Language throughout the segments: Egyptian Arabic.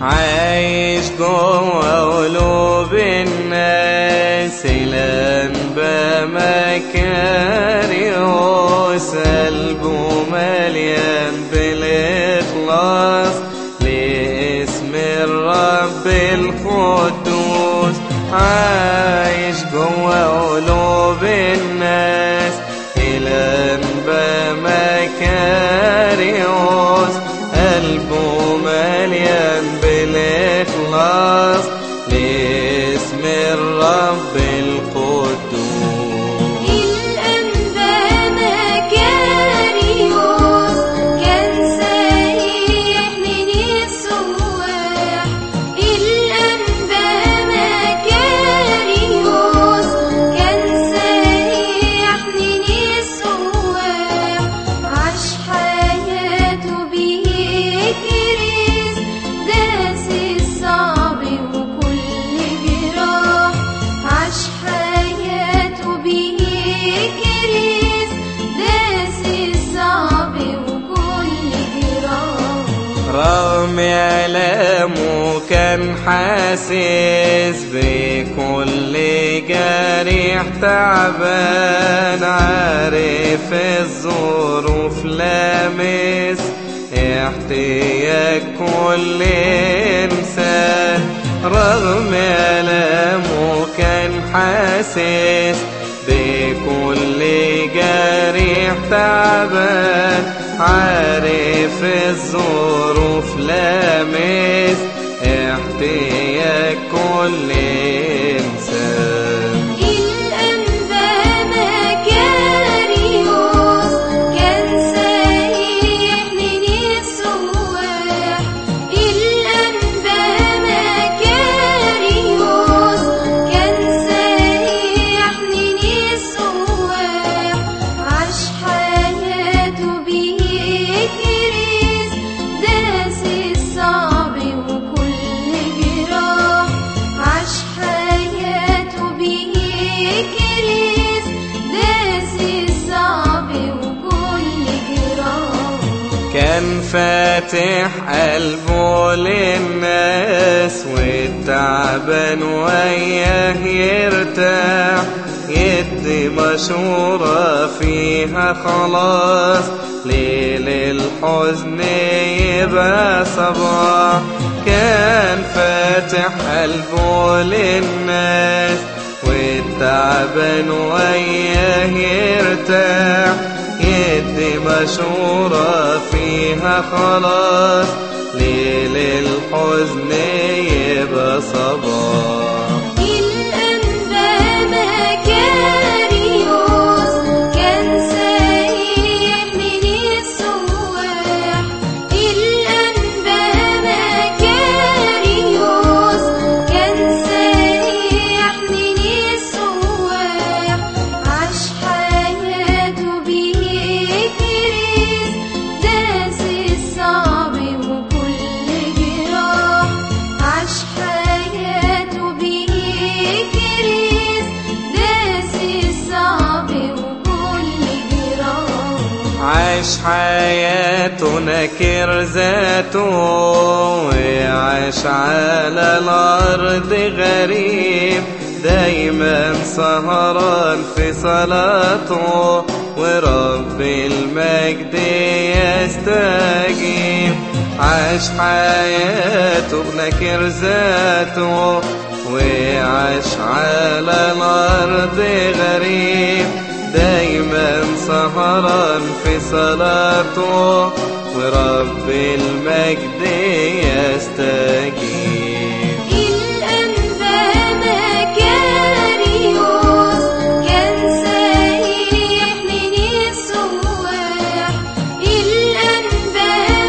عايش جوه قلوب الناس الانبا مكاريوس قلبه مليان بالاخلاص لاسم الرب القدوس عايش جوه قلوب الناس الانبا مكاريوس قلبه مليان بالاخلاص لاسم الرب القدوس الأنبا مكاريوس كان سايح من السواح الأنبا مكاريوس كان سايح من السواح عاش حياته بيكرز داس الصعب وكل جراح عاش حياته بيكرز داس الصعب وكل جراح رغم آلامه كان حاسس بكل جريح تعبان عارف الظروف لامس احتياج كل إنسان رغم آلامه كان حاسس بكل جريح تعبان عارف الظروف لامس احتياج كل إنسان الأنبا مكاريوس كان سايح من السواح الأنبا مكاريوس كان سايح من السواح عاش حياته بيكرز داس الصعب وكل جراح عاش حياته بيكرز داس الصعب وكل جراح كان فاتح قلبه للناس والتعبان وياه يرتاح يدي مشورة فيها خلاص ليل الحزن يبقى صباح كان فاتح قلبه للناس والتعبان وياه يرتاح يدي مشورة فيها خلاص ليل الحزن يبقى صباح الأنبا مكاريوس كان سايح من السواح الأنبا مكاريوس كان سايح من السواح عاش حياته بيكرز داس الصعب وكل جراح عاش حياته بيكرز داس الصعب وكل جراح عاش حياته نكر ذاته وعاش على الأرض غريب دايما سهران في صلاته ورب المجد يستجيب عاش حياته نكر ذاته وعاش على الأرض غريب دايما سهران في صلاته ورب المجد يستجيب الأنبا مكاريوس كان سايح من السواح الأنبا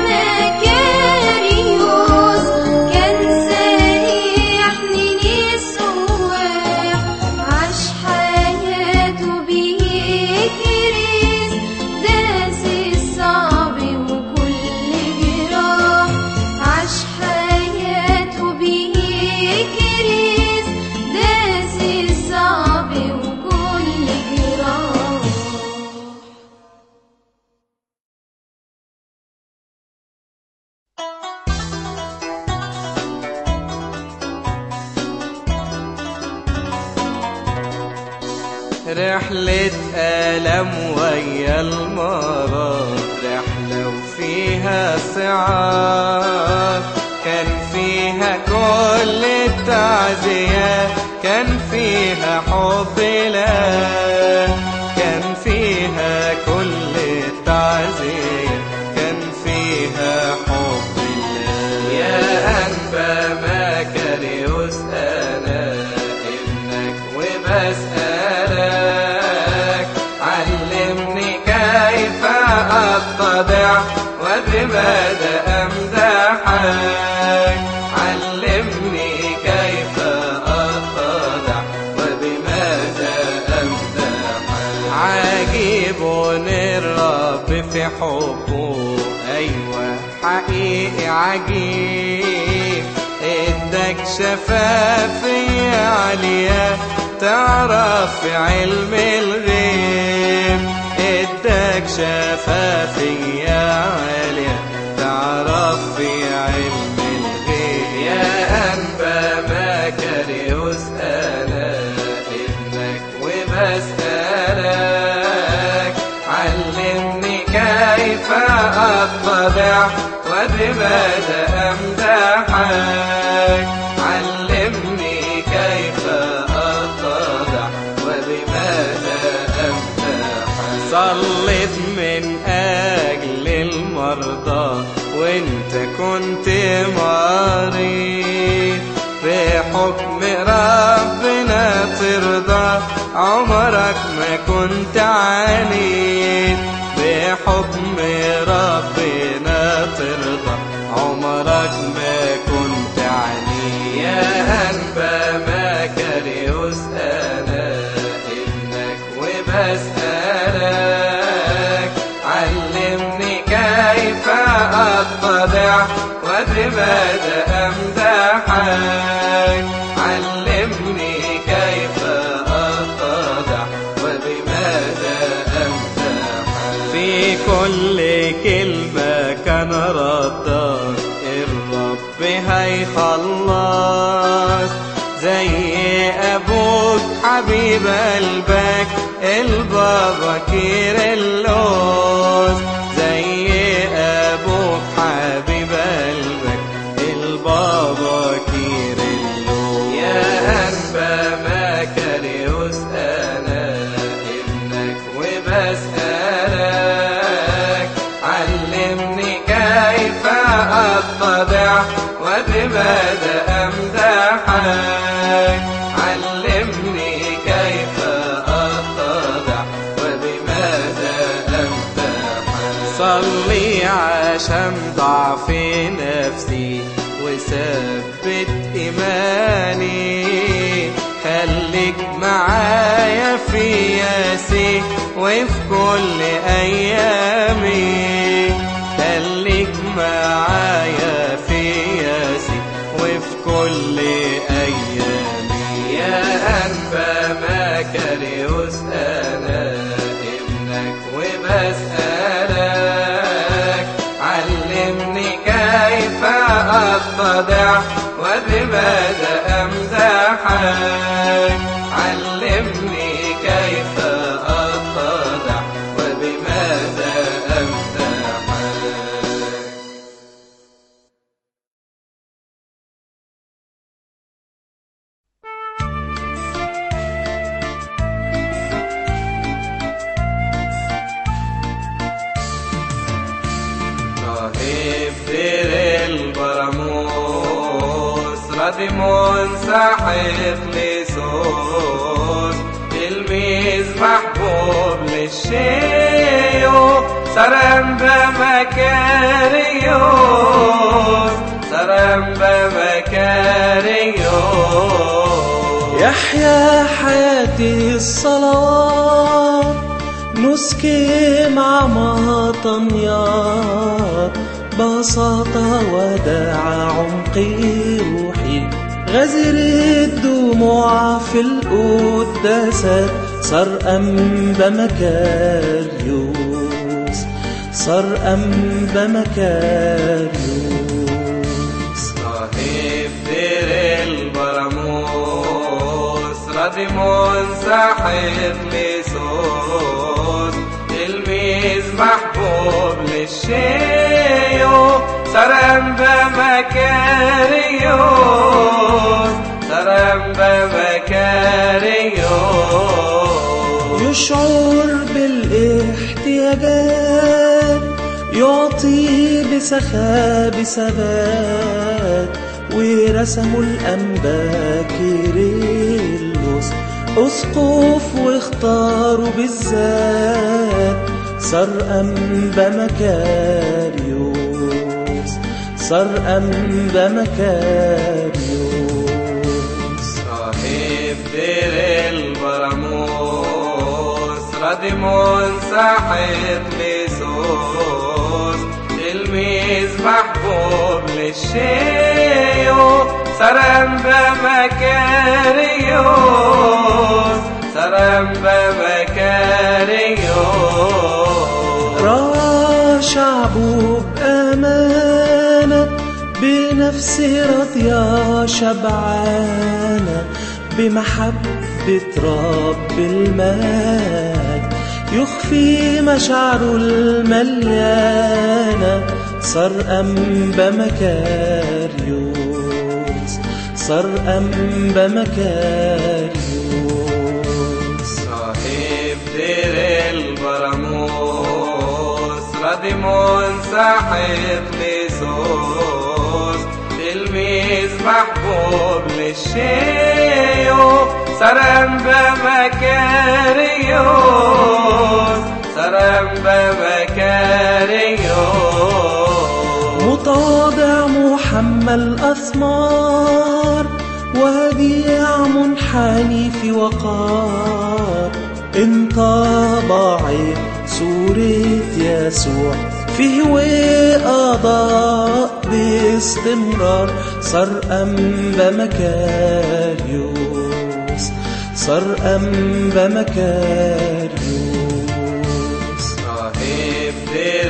مكاريوس كان سايح من السواح عاش حياته بيكرز داس الصعب وكل جراح عاش حياته رحلة ألم ويا المرض رحلة وفيها صعاب كان فيها كل التعزية كان فيها حب لا كان فيها كل التعزية كان فيها حب الله يا أنبا مكاريوس أنا ابنك وبسألك علمني كيف أتضع وبماذا أمدحك علمني كيف أتضع وبماذا أمدحك عجيب الرب في حبه أيوة حقيقي عجيب ادك شفافية عالية تعرف في علم الغيب ادك شفافية عالية تعرف في علم الغيب يا أنبا مكاريوس أنا ابنك وبسألك علمني كيف أتضع وبماذا أمدحك علمني كيف أتضع وبماذا أمدحك صليت من أجل المرضى وانت كنت مريض بحكم ربنا ترضى عمرك ما كنت عنيد بحكم ربنا ترضى عمرك ما كنت عنيد يا أنبا مكاريوس أنا ابنك وبسألك علمني كيف أتضع وبماذا أمدحك علمني كيف أتضع وبماذا أمدحك في كل كلمة كان ردك الرب هيخلص زي أبوك حبيب قلبك البابا كيرلس زي أبوك حبيب قلبك البابا كيرلس يا أنبا مكاريوس أنا ابنك وبسألك علمني كيف أتضع وبماذا أمدحك علمني كيف أتضع وبماذا أمدحك صلي عشان ضعف نفسي وثبت إيماني خليك معايا في ياسي وفي كل أيامي خليك معايا في ياسي وفي كل أيامي يا أنبا مكاريوس أنا ابنك وبسألك علمني كيف أتضع وبماذا أمدحك علمني كيف أتضع وبماذا أمدحك راهب دير البراموس راضي منسحق لصوص تلميذ محبوب للشيوخ سرمبا مكاريوس سرمبا مكاريوس يحيا حياتي الصلاة نسكي مع مطنيات بساطة وداع عمقي روحي غزر الدموع في القداسات صار أنبا مكاريوس صار أنبا مكاريوس صاحب دير البراموس راضي منسحق منسحق لصوص تلميذ محبوب للشيوخ سرم بمكاريوس سرم بمكاريوس يشعر بالاحتياجات يعطي بسخاء بثبات ورسموا الأنبا كيرلس أسقف واختاروا بالذات صار أنبا مكاريوس صار أنبا مكاريوس صاحب دير البراموس رادي منسحق لصوص تلميذ محبوب للشيوخ سرم بمكاريوس سرم بمكاريوس راى شعبه بأمانة بنفس راضية شبعانة بمحبة رب المجد يخفي مشاعره المليانة صار أنبا مكاريوس صار أنبا مكاريوس صاحب دير البراموس رادي منسحق لصوص تلميذ محبوب للشيوخ سرم بمكاريوس سرم بمكاريوس متواضع محمل أثمار وديع منحني في وقار انطبعت صورة يسوع فيه وأضاء باستمرار صار أنبا مكاريوس صار أنبا مكاريوس صاحب دير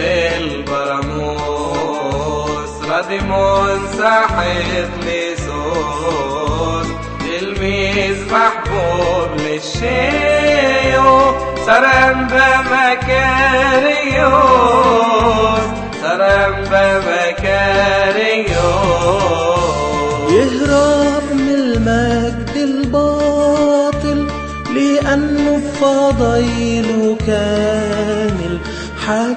البراموس رادي منسحق لصوص تلميذ محبوب للشيوخ سرم بمكاريوس سرم بمكاريوس يهرب من المجد الباطل لأنه بفضيله كامل حاكم